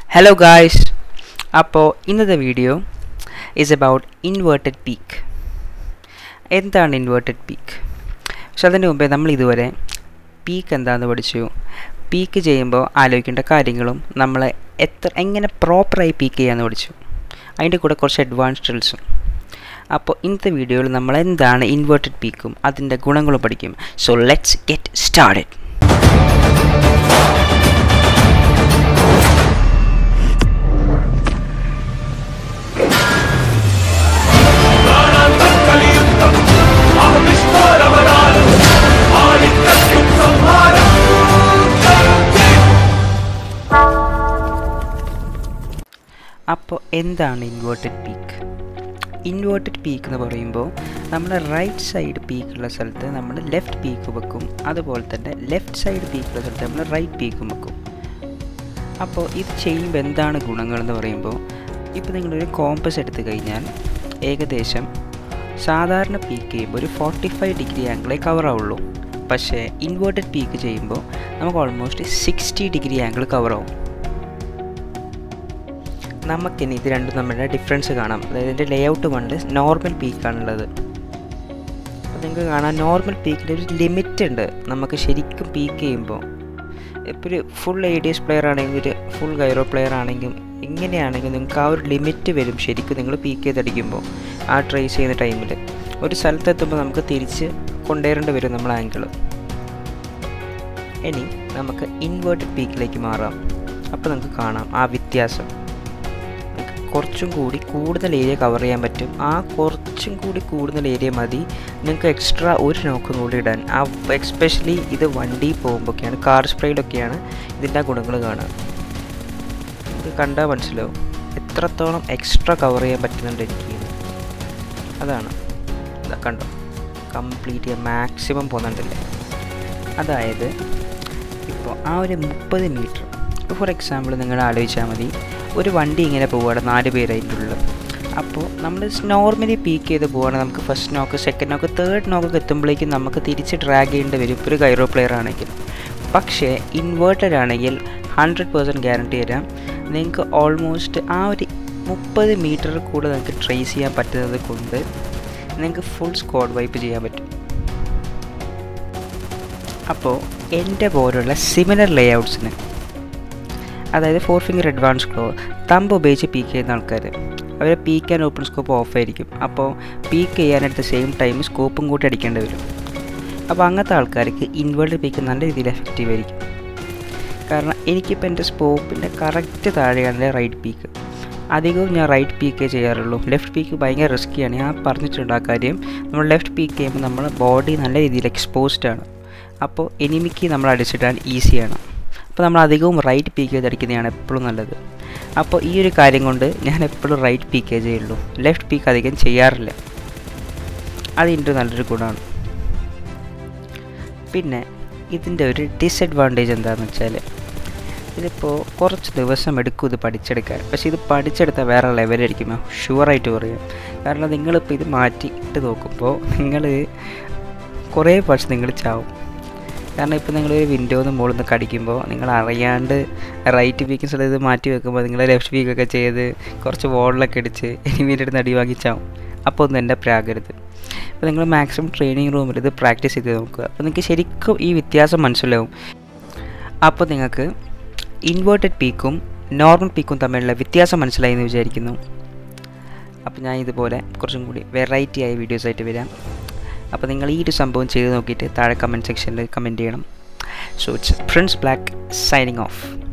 hello guys അപ്പോൾ ഇന്നത്തെ video is about inverted peek എന്താണ് ഇൻവേർട്ടഡ് പീക്ക് പക്ഷെ അതിന് മുമ്പേ നമ്മൾ ഇതുവരെ പീക്ക് എന്താണെന്ന് പഠിച്ചു പീക്ക് ചെയ്യുമ്പോൾ ആലോചിക്കേണ്ട കാര്യങ്ങളും നമ്മൾ എത്ര എങ്ങനെ പ്രോപ്പറായി പീക്ക് ചെയ്യാമെന്ന് പഠിച്ചു അതിൻ്റെ കൂടെ കുറച്ച് അഡ്വാൻസ് ഡ്രിൽസും അപ്പോൾ ഇന്നത്തെ വീഡിയോയിൽ നമ്മൾ എന്താണ് ഇൻവേർട്ടഡ് പീക്കും അതിൻ്റെ ഗുണങ്ങളും പഠിക്കും സോ ലെറ്റ്സ് ഗെറ്റ് സ്റ്റാർട്ടഡ് അപ്പോൾ എന്താണ് ഇൻവേർട്ടഡ് പീക്ക് ഇൻവേർട്ടഡ് പീക്ക് എന്ന് പറയുമ്പോൾ നമ്മൾ റൈറ്റ് സൈഡ് പീക്കുള്ള സ്ഥലത്ത് നമ്മൾ ലെഫ്റ്റ് പീക്ക് വെക്കും അതുപോലെ തന്നെ ലെഫ്റ്റ് സൈഡ് പീക്കുള്ള സ്ഥലത്ത് നമ്മൾ റൈറ്റ് പീക്കും വെക്കും അപ്പോൾ ഇത് ചെയ്യുമ്പോൾ എന്താണ് ഗുണങ്ങളെന്ന് പറയുമ്പോൾ ഇപ്പോൾ നിങ്ങളൊരു കോമ്പസ് എടുത്തു കഴിഞ്ഞാൽ ഏകദേശം സാധാരണ പീക്ക് ചെയ്യുമ്പോൾ ഒരു ഫോർട്ടി ഫൈവ് ഡിഗ്രി ആംഗിളേ കവർ ആവുള്ളൂ പക്ഷേ ഇൻവേർട്ടഡ് പീക്ക് ചെയ്യുമ്പോൾ നമുക്ക് almost sixty degree angle cover ആവും നമുക്കിനി ഇത് രണ്ടും തമ്മിലുള്ള ഡിഫറൻസ് കാണാം അതായത് ഇതിൻ്റെ ലേ ഔട്ട് കൊണ്ട് നോർമൽ പീക്കാണുള്ളത് അപ്പോൾ നിങ്ങൾക്ക് കാണാം നോർമൽ പീക്കിൻ്റെ ഒരു ലിമിറ്റ് ഉണ്ട് നമുക്ക് ശരിക്കും പീക്ക് ചെയ്യുമ്പോൾ ഇപ്പോൾ ഒരു full A D S player ആണെങ്കിൽ ഒരു ഫുൾ ഗൈറോ പ്ലെയർ ആണെങ്കിലും എങ്ങനെയാണെങ്കിലും നിങ്ങൾക്ക് ആ ഒരു ലിമിറ്റ് വരും ശരിക്കും നിങ്ങൾ പീക്ക് ചെയ്തടിക്കുമ്പോൾ ആ ട്രേസ് ചെയ്യുന്ന ടൈമിൽ ഒരു സ്ഥലത്തെത്തുമ്പോൾ നമുക്ക് തിരിച്ച് കൊണ്ടുവരേണ്ടി വരും നമ്മൾ ആംഗിൾ ഇനി നമുക്ക് ഇൻവേർട്ടഡ് പീക്കിലേക്ക് മാറാം അപ്പോൾ നമുക്ക് കാണാം ആ വ്യത്യാസം കുറച്ചും കൂടി കൂടുതൽ ഏരിയ കവർ ചെയ്യാൻ പറ്റും ആ കുറച്ചും കൂടി കൂടുതൽ ഏരിയ മതി നിങ്ങൾക്ക് എക്സ്ട്രാ ഒരു നോക്കും കൂടി ഇടാൻ ആ എക്സ്പെഷ്യലി ഇത് വണ്ടി പോകുമ്പോഴൊക്കെയാണ് കാർ സ്പ്രേയിലൊക്കെയാണ് ഇതിൻ്റെ ആ ഗുണങ്ങൾ കാണുക ഇത് കണ്ടാൽ മനസ്സിലാവും എത്രത്തോളം എക്സ്ട്രാ കവർ ചെയ്യാൻ പറ്റുന്നുണ്ട് എനിക്ക് അതാണ് ഇതാ കണ്ടോ കംപ്ലീറ്റ് ചെയ്യാൻ മാക്സിമം പോകുന്നുണ്ടല്ലേ അതായത് ഇപ്പോൾ ആ ഒരു മുപ്പത് മീറ്റർ ഇപ്പോൾ ഫോർ എക്സാമ്പിൾ നിങ്ങൾ ആലോചിച്ചാൽ മതി ഒരു വണ്ടി ഇങ്ങനെ പോവുകയാണ് നാല് പേര് അതിൻ്റെ ഉള്ളിൽ അപ്പോൾ നമ്മൾ നോർമലി പീക്ക് ചെയ്ത് പോവുകയാണെങ്കിൽ നമുക്ക് ഫസ്റ്റ് നോക്ക് സെക്കൻഡ് നോക്ക് തേർഡ് നോക്കൊക്കെ എത്തുമ്പോഴേക്കും നമുക്ക് തിരിച്ച് ഡ്രാഗ് ചെയ്യേണ്ടി വരും ഇപ്പോൾ ഒരു ഗൈറോ പ്ലെയർ ആണെങ്കിൽ പക്ഷേ ഇൻവേർട്ടഡ് ആണെങ്കിൽ ഹൺഡ്രഡ് പേഴ്സൻറ്റ് ഗ്യാരണ്ടി തരാം നിങ്ങൾക്ക് ഓൾമോസ്റ്റ് ആ ഒരു മുപ്പത് മീറ്റർ കൂടെ നിങ്ങൾക്ക് ട്രേസ് ചെയ്യാൻ പറ്റുന്നത് കൊണ്ട് നിങ്ങൾക്ക് ഫുൾ സ്ക്വാഡ് വൈപ്പ് ചെയ്യാൻ പറ്റും അപ്പോൾ എൻ്റെ പോലുള്ള സിമിലർ ലേ ഔട്ട്സിന് അതായത് four finger advance claw thumb ഉപയോഗിച്ച് പീക്ക് ചെയ്യുന്ന ആൾക്കാർ അവരെ peek and open scope off ആയിരിക്കും അപ്പോൾ പീക്ക് ചെയ്യാൻ അറ്റ് ദ സെയിം ടൈം സ്കോപ്പും കൂട്ടി അടിക്കേണ്ടി വരും അപ്പോൾ അങ്ങനത്തെ ആൾക്കാർക്ക് ഇൻവേർട്ടർ പീക്ക് നല്ല രീതിയിൽ എഫക്റ്റീവ് ആയിരിക്കും കാരണം എനിക്കിപ്പോൾ എൻ്റെ സ്കോപ്പിൻ്റെ കറക്റ്റ് താഴെയാണ് റൈറ്റ് പീക്ക് അധികവും ഞാൻ റൈറ്റ് പീക്കേ ചെയ്യാറുള്ളൂ ലെഫ്റ്റ് പീക്ക് ഭയങ്കര റിസ്ക്കിയാണ് ഞാൻ പറഞ്ഞിട്ടുണ്ട് ആ കാര്യം നമ്മൾ ലെഫ്റ്റ് പീക്ക് ചെയ്യുമ്പോൾ നമ്മുടെ ബോഡി നല്ല രീതിയിൽ എക്സ്പോസ്ഡ് ആണ് അപ്പോൾ എനിമിക്ക് നമ്മൾ അടിച്ചിടാൻ ഈസിയാണ് അപ്പോൾ നമ്മൾ അധികവും റൈറ്റ് പീക്ക് ചെയ്ത് അടിക്കുന്നതാണ് എപ്പോഴും നല്ലത് അപ്പോൾ ഈ ഒരു കാര്യം കൊണ്ട് ഞാൻ എപ്പോഴും റൈറ്റ് പീക്കേ ചെയ്യുള്ളൂ ലെഫ്റ്റ് പീക്ക് അധികം ചെയ്യാറില്ല അതിൻ്റെ നല്ലൊരു ഗുണമാണ് പിന്നെ ഇതിൻ്റെ ഒരു ഡിസഡ്വാൻറ്റേജ് എന്താണെന്ന് വെച്ചാൽ ഇതിപ്പോൾ കുറച്ച് ദിവസം എടുക്കും ഇത് പഠിച്ചെടുക്കാൻ പക്ഷേ ഇത് പഠിച്ചെടുത്താൽ വേറെ ലെവലായിരിക്കും ഷുവറായിട്ട് പറയാം കാരണം നിങ്ങളിപ്പോൾ ഇത് മാറ്റി ഇട്ട് നോക്കുമ്പോൾ നിങ്ങൾ കുറേ പക്ഷെ നിങ്ങൾ ചാവും കാരണം ഇപ്പോൾ നിങ്ങൾ ഒരു വിൻഡോന്ന് മുകളിൽ നിന്ന് കടിക്കുമ്പോൾ നിങ്ങൾ അറിയാണ്ട് റൈറ്റ് പീക്കിങ് സ്ഥലത്ത് മാറ്റി വെക്കുമ്പോൾ നിങ്ങൾ ലെഫ്റ്റ് പീക്കൊക്കെ ചെയ്ത് കുറച്ച് വോളിലൊക്കെ അടിച്ച് എനിമീൻ്റെ അടുത്ത് അടി വാങ്ങിച്ചാവും അപ്പോൾ ഒന്നും എൻ്റെ പ്രാകരുത് അപ്പോൾ നിങ്ങൾ മാക്സിമം ട്രെയിനിങ് റൂമിൽ ഇത് പ്രാക്ടീസ് ചെയ്ത് നോക്കുക അപ്പോൾ നിങ്ങൾക്ക് ശരിക്കും ഈ വ്യത്യാസം മനസ്സിലാവും അപ്പോൾ നിങ്ങൾക്ക് ഇൻവേർട്ടഡ് പീക്കും നോർമൽ പീക്കും തമ്മിലുള്ള വ്യത്യാസം മനസ്സിലായി എന്ന് വിചാരിക്കുന്നു അപ്പോൾ ഞാൻ ഇതുപോലെ കുറച്ചും കൂടി വെറൈറ്റി ആയ വീഡിയോസ് ആയിട്ട് വരാം അപ്പോൾ നിങ്ങൾ ഈ ഒരു സംഭവം ചെയ്ത് നോക്കിയിട്ട് താഴെ കമൻറ്റ് സെക്ഷനിൽ കമൻറ്റ് ചെയ്യണം so it's prince black signing of